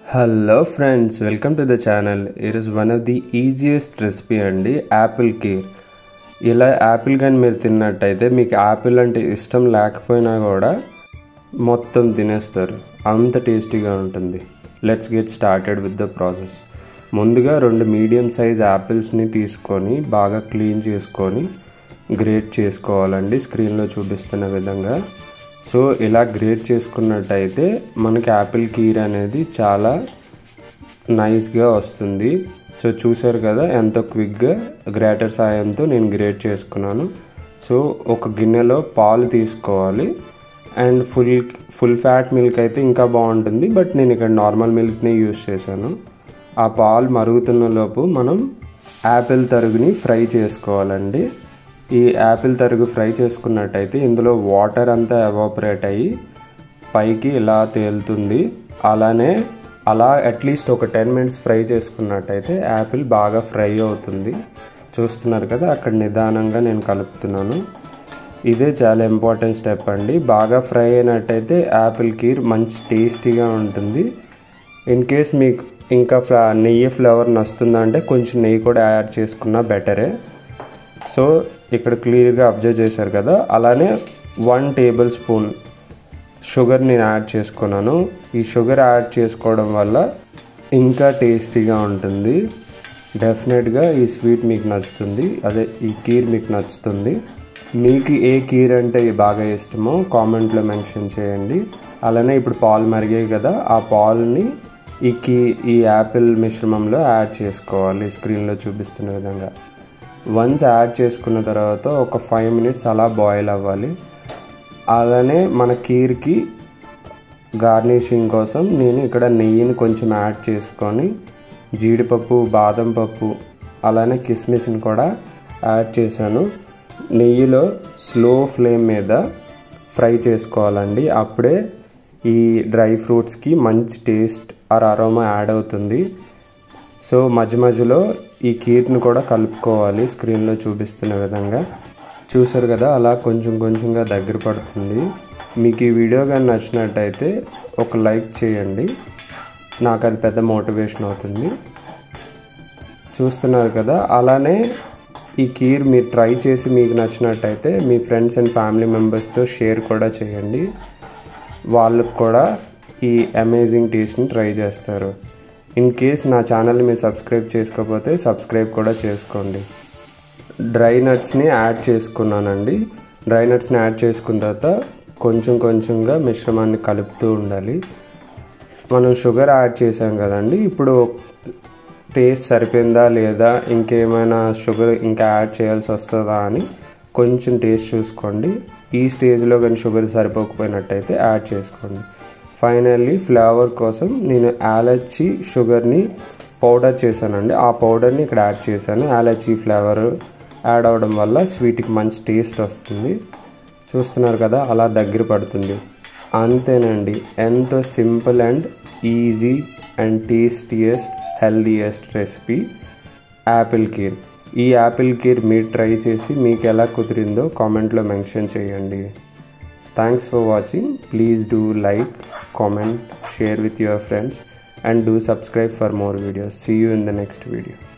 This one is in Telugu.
Hello friends welcome to the channel it is one of the easiest recipe అండి యాపిల్ కీర్ ఇలా యాపిల్ కానీ మీరు తిన్నట్టయితే మీకు యాపిల్ అంటే ఇష్టం లేకపోయినా కూడా మొత్తం తినేస్తారు అంత టేస్టీగా ఉంటుంది let's get started with the process ముందుగా రెండు మీడియం సైజ్ యాపిల్స్ని తీసుకొని బాగా క్లీన్ చేసుకొని గ్రేట్ చేసుకోవాలండి స్క్రీన్లో చూపిస్తున్న విధంగా సో ఇలా గ్రేట్ చేసుకున్నట్టయితే మనకి యాపిల్ కీర్ అనేది చాలా నైస్గా వస్తుంది సో చూసారు కదా ఎంతో క్విక్గా గ్రేటర్ సాయంతో నేను గ్రేట్ చేసుకున్నాను సో ఒక గిన్నెలో పాలు తీసుకోవాలి and full full fat milk అయితే ఇంకా బాగుంటుంది బట్ నేను ఇక్కడ నార్మల్ మిల్క్ని యూస్ చేశాను ఆ పాలు మరుగుతున్న లోపు మనం యాపిల్ తరుగుని ఫ్రై చేసుకోవాలండి ఈ యాపిల్ తరుగు ఫ్రై చేసుకున్నట్టయితే ఇందులో వాటర్ అంతా ఎవాపరేట్ అయ్యి పైకి ఇలా తేలుతుంది అలానే అలా అట్లీస్ట్ ఒక టెన్ మినిట్స్ ఫ్రై చేసుకున్నట్టయితే యాపిల్ బాగా ఫ్రై అవుతుంది చూస్తున్నారు కదా అక్కడ నిదానంగా నేను కలుపుతున్నాను ఇదే చాలా ఇంపార్టెంట్ స్టెప్ అండి బాగా ఫ్రై అయినట్టయితే యాపిల్ కీర్ మంచి టేస్టీగా ఉంటుంది ఇన్ కేస్ మీకు ఇంకా ఫ్లా నెయ్యి ఫ్లేవర్ నస్తుందంటే కొంచెం నెయ్యి కూడా యాడ్ చేసుకున్నా బెటరే సో ఇక్కడ క్లియర్గా అబ్జర్వ్ చేశారు కదా అలానే వన్ టేబుల్ స్పూన్ షుగర్ నేను యాడ్ చేసుకున్నాను ఈ షుగర్ యాడ్ చేసుకోవడం వల్ల ఇంకా టేస్టీగా ఉంటుంది డెఫినెట్గా ఈ స్వీట్ మీకు నచ్చుతుంది అదే ఈ కీర్ మీకు నచ్చుతుంది మీకు ఏ కీర్ అంటే బాగా ఇష్టమో కామెంట్లో మెన్షన్ చేయండి అలానే ఇప్పుడు పాలు మరిగాయి కదా ఆ పాలని ఈ కీ ఈ యాపిల్ మిశ్రమంలో యాడ్ చేసుకోవాలి స్క్రీన్లో చూపిస్తున్న విధంగా వన్స్ యాడ్ చేసుకున్న తర్వాత ఒక ఫైవ్ మినిట్స్ అలా బాయిల్ అవ్వాలి అలానే మన కీర్కి గార్నిషింగ్ కోసం నేను ఇక్కడ నెయ్యిని కొంచెం యాడ్ చేసుకొని జీడిపప్పు బాదం పప్పు అలానే కిస్మిస్ని కూడా యాడ్ చేశాను నెయ్యిలో స్లో ఫ్లేమ్ మీద ఫ్రై చేసుకోవాలండి అప్పుడే ఈ డ్రై ఫ్రూట్స్కి మంచి టేస్ట్ ఆర్ అరోమా యాడ్ అవుతుంది సో మధ్య మధ్యలో ఈ కీర్ని కూడా కలుపుకోవాలి స్క్రీన్లో చూపిస్తున్న విధంగా చూసారు కదా అలా కొంచెం కొంచెంగా దగ్గర పడుతుంది మీకు ఈ వీడియో కానీ నచ్చినట్టయితే ఒక లైక్ చేయండి నాకు అది పెద్ద మోటివేషన్ అవుతుంది చూస్తున్నారు కదా అలానే ఈ కీర్ మీరు ట్రై చేసి మీకు నచ్చినట్టయితే మీ ఫ్రెండ్స్ అండ్ ఫ్యామిలీ మెంబర్స్తో షేర్ కూడా చేయండి వాళ్ళకు కూడా ఈ అమేజింగ్ టేస్ట్ని ట్రై చేస్తారు ఇన్ కేస్ నా ఛానల్ని మీరు సబ్స్క్రైబ్ చేసుకోకపోతే సబ్స్క్రైబ్ కూడా చేసుకోండి డ్రై నట్స్ని యాడ్ చేసుకున్నానండి డ్రై నట్స్ని యాడ్ చేసుకున్న తర్వాత కొంచెం కొంచెంగా మిశ్రమాన్ని కలుపుతూ ఉండాలి మనం షుగర్ యాడ్ చేసాం కదండి ఇప్పుడు టేస్ట్ సరిపోయిందా లేదా ఇంకేమైనా షుగర్ ఇంకా యాడ్ చేయాల్సి వస్తుందా అని కొంచెం టేస్ట్ చూసుకోండి ఈ స్టేజ్లో కానీ షుగర్ సరిపోకపోయినట్టయితే యాడ్ చేసుకోండి ఫైనల్లీ ఫ్లేవర్ కోసం నేను యాలచ్చి షుగర్ని పౌడర్ చేశానండి ఆ పౌడర్ని ఇక్కడ యాడ్ చేశాను యాలచ్చి ఫ్లేవర్ యాడ్ అవడం వల్ల స్వీట్కి మంచి టేస్ట్ వస్తుంది చూస్తున్నారు కదా అలా దగ్గర పడుతుంది అంతేనండి ఎంతో simple and easy and tastiest healthiest recipe apple kheer ఈ యాపిల్ కీర్ మీరు ట్రై చేసి మీకు ఎలా కుదిరిందో కామెంట్లో మెన్షన్ చేయండి thanks for watching please do like comment share with your friends and do subscribe for more videos. See you in the next video.